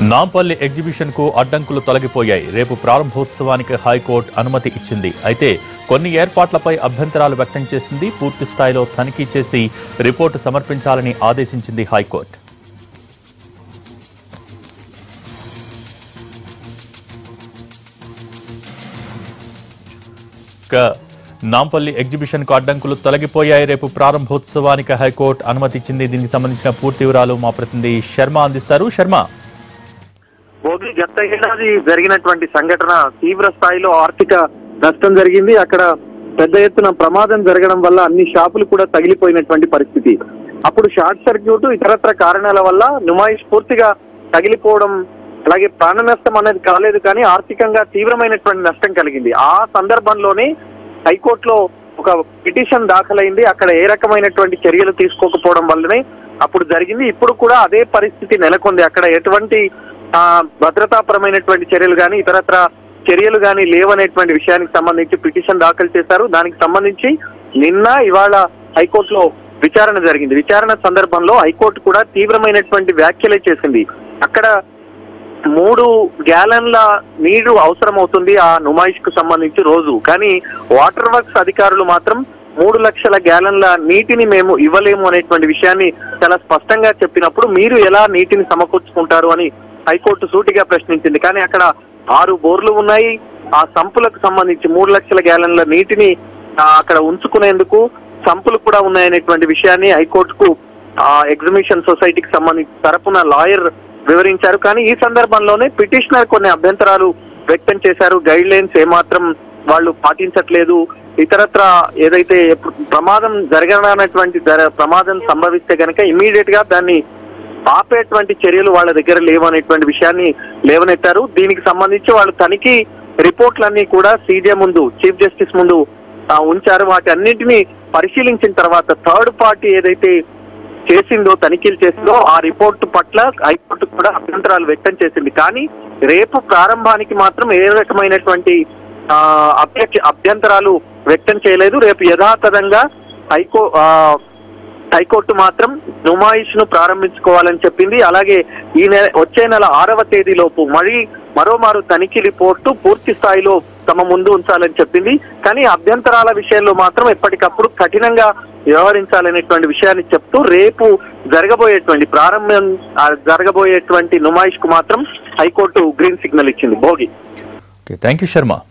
Nampally exhibition కు అడ్డంకులు తొలగిపోయాయి రేపు ప్రారంభోత్సవానికి హైకోర్టు అనుమతి ఇచ్చింది అయితే కొన్ని ఏర్పాట్లపై అభ్యంతరాలు వ్యక్తం చేసింది పూర్తి స్థాయిలో తనిఖీ చేసి రిపోర్టు సమర్పించాలని ఆదేశించింది హైకోర్టు ఇక నాంపల్లి ఎగ్జిబిషన్ కు అడ్డంకులు తొలగిపోయాయి రేపు ప్రారంభోత్సవానికి హైకోర్టు అనుమతి ఇచ్చింది దీనికి సంబంధించిన పూర్తి వివరాలు మా ప్రతినిధి శర్మ అందిస్తారు శర్మ భోగి గత ఏడాది జరిగినటువంటి సంఘటన తీవ్ర స్థాయిలో ఆర్థిక నష్టం జరిగింది అక్కడ పెద్ద ఎత్తున ప్రమాదం జరగడం వల్ల అన్ని షాపులు కూడా తగిలిపోయినటువంటి పరిస్థితి అప్పుడు షార్ట్ సర్క్యూట్ ఇతరత్ర కారణాల వల్ల నుమాయిష్ పూర్తిగా తగిలిపోవడం అలాగే ప్రాణ నష్టం అనేది కాలేదు కానీ ఆర్థికంగా తీవ్రమైనటువంటి నష్టం కలిగింది ఆ సందర్భంలోనే హైకోర్టులో ఒక పిటిషన్ దాఖలైంది అక్కడ ఏ రకమైనటువంటి చర్యలు తీసుకోకపోవడం వల్లనే అప్పుడు జరిగింది ఇప్పుడు కూడా అదే పరిస్థితి నెలకొంది అక్కడ ఎటువంటి ఆ భద్రతాపరమైనటువంటి చర్యలు కానీ ఇతరత్ర చర్యలు కానీ లేవనేటువంటి విషయానికి సంబంధించి పిటిషన్ దాఖలు చేశారు దానికి సంబంధించి నిన్న ఇవాళ హైకోర్టులో విచారణ జరిగింది విచారణ సందర్భంలో హైకోర్టు కూడా తీవ్రమైనటువంటి వ్యాఖ్యలే చేసింది అక్కడ మూడు గ్యాలన్ల నీరు అవసరం అవుతుంది ఆ నుమాయిష్ కు సంబంధించి రోజు కానీ వాటర్ వర్క్స్ అధికారులు మాత్రం మూడు లక్షల గ్యాలన్ల నీటిని మేము ఇవ్వలేము అనేటువంటి విషయాన్ని చాలా స్పష్టంగా చెప్పినప్పుడు మీరు ఎలా నీటిని సమకూర్చుకుంటారు అని హైకోర్టు సూటిగా ప్రశ్నించింది కానీ అక్కడ ఆరు బోర్లు ఉన్నాయి ఆ సంపులకు సంబంధించి మూడు లక్షల గ్యాలన్ల నీటిని ఆ, అక్కడ ఉంచుకునేందుకు సంపులు కూడా ఉన్నాయనేటువంటి విషయాన్ని హైకోర్టుకు ఆ ఎగ్జిబిషన్ సొసైటీకి సంబంధించి తరపున లాయర్ వివరించారు కానీ ఈ సందర్భంలోనే పిటిషనర్ కొన్ని అభ్యంతరాలు వ్యక్తం చేశారు గైడ్ లైన్స్ ఏమాత్రం వాళ్ళు పాటించట్లేదు ఇతరత్ర ఏదైతే ఎప్పుడు ప్రమాదం జరగనటువంటి జర- ప్రమాదం సంభవిస్తే గనక ఇమీడియట్ గా దాన్ని ఆపేటువంటి చర్యలు వాళ్ళ దగ్గర లేవు అనేటువంటి విషయాన్ని లేవనెత్తారు దీనికి సంబంధించి వాళ్ళు తనిఖీ రిపోర్ట్లన్నీ కూడా సీజే ముందు చీఫ్ జస్టిస్ ముందు ఆ, ఉంచారు వాటి అన్నింటినీ పరిశీలించిన తర్వాత థర్డ్ పార్టీ ఏదైతే చేసిందో తనిఖీలు చేసిందో ఆ రిపోర్టు పట్ల హైకోర్టు కూడా అభ్యంతరాలు వ్యక్తం చేసింది కానీ రేపు ప్రారంభానికి మాత్రం ఏ రకమైనటువంటి ఆ, అభ్యక్ష అభ్యంతరాలు వ్యక్తం చేయలేదు రేపు యథాతథంగా హైకో ఆ, హైకోర్టు మాత్రం నుమాయిష్ ను ప్రారంభించుకోవాలని చెప్పింది అలాగే ఈ నెల వచ్చే నెల ఆరవ తేదీలోపు మళ్ళీ మరోమారు తనిఖీ రిపోర్టు పూర్తి స్థాయిలో తమ ముందు ఉంచాలని చెప్పింది కానీ అభ్యంతరాల విషయంలో మాత్రం ఎప్పటికప్పుడు కఠినంగా వ్యవహరించాలనేటువంటి విషయాన్ని చెప్తూ రేపు జరగబోయేటువంటి ప్రారంభం ఆ, జరగబోయేటువంటి నుమాయిష్ కు మాత్రం హైకోర్టు గ్రీన్ సిగ్నల్ ఇచ్చింది Bhogi okay thank you Sharma